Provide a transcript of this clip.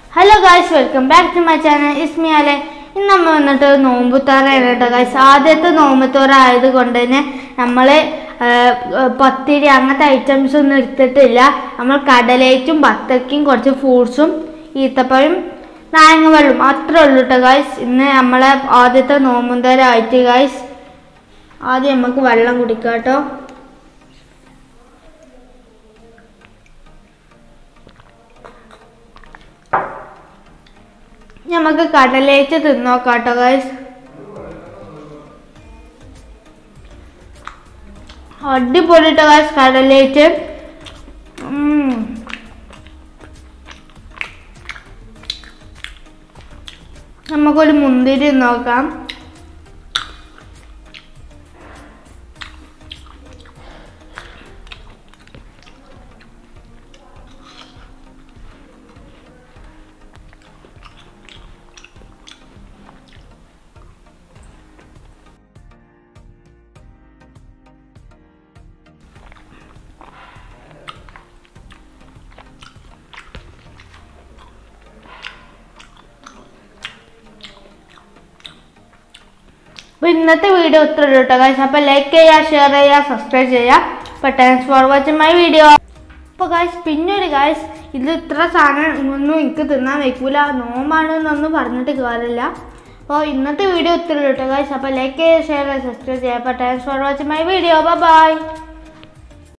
Hello guys welcome back to my channel ഇസ്മിയാലെ ഇന്ന് നമ്മൾ വന്നിട്ട് നോമ്പുത്തോറാണ് കേട്ടോ ഗായ്സ് ആദ്യത്തെ നോമ്പുത്തോറ ആയതുകൊണ്ട് തന്നെ നമ്മൾ പത്തിരി അങ്ങനത്തെ ഐറ്റംസ് ഒന്നും എടുത്തിട്ടില്ല നമ്മൾ കടലേറ്റും ബത്തക്കയും കുറച്ച് ഫ്രൂട്ട്സും ഈത്തപ്പഴം നാരങ്ങ വെള്ളം അത്രേ ഉള്ളൂ കേട്ടോ ഗായ്സ് ഇന്ന് നമ്മളെ ആദ്യത്തെ നോമ്പുന്തോര ആയിട്ട് ഗായ്സ് ആദ്യം നമുക്ക് വെള്ളം കുടിക്കാം കേട്ടോ നമുക്ക് കടലേറ്റ് തിന്നോക്കാം കേട്ടോ ഗൈസ് അടിപൊളി കേട്ടോ ഗൈസ് കടലേറ്റ് ഉം. നമുക്കൊരു മുന്തിരി നോക്കാം അപ്പോൾ ഇന്നത്തെ വീഡിയോ ഇത്ര ഉള്ളൂ കേട്ടോ ഗൈസ് അപ്പോൾ ലൈക്ക് ചെയ്യുക ഷെയർ ചെയ്യുക സബ്സ്ക്രൈബ് ചെയ്യുക അപ്പോൾ thanks for watching my video അപ്പോൾ ഗൈസ് പിന്നെ ഒരു ഗൈസ് ഇത് ഇത്ര സാധനം ഒന്നും എനിക്ക് തിന്നാൻ വെക്കൂല നോമ്പാണെന്നൊന്നും പറഞ്ഞിട്ട് കാര്യമില്ല അപ്പോൾ ഇന്നത്തെ വീഡിയോ ഇത്ര ഉള്ളൂ കേട്ടോ ഗൈസ് അപ്പോൾ ലൈക്ക് ചെയ്യുക ഷെയർ ചെയ്യുക സബ്സ്ക്രൈബ് ചെയ്യുക അപ്പോൾ thanks for watching my video by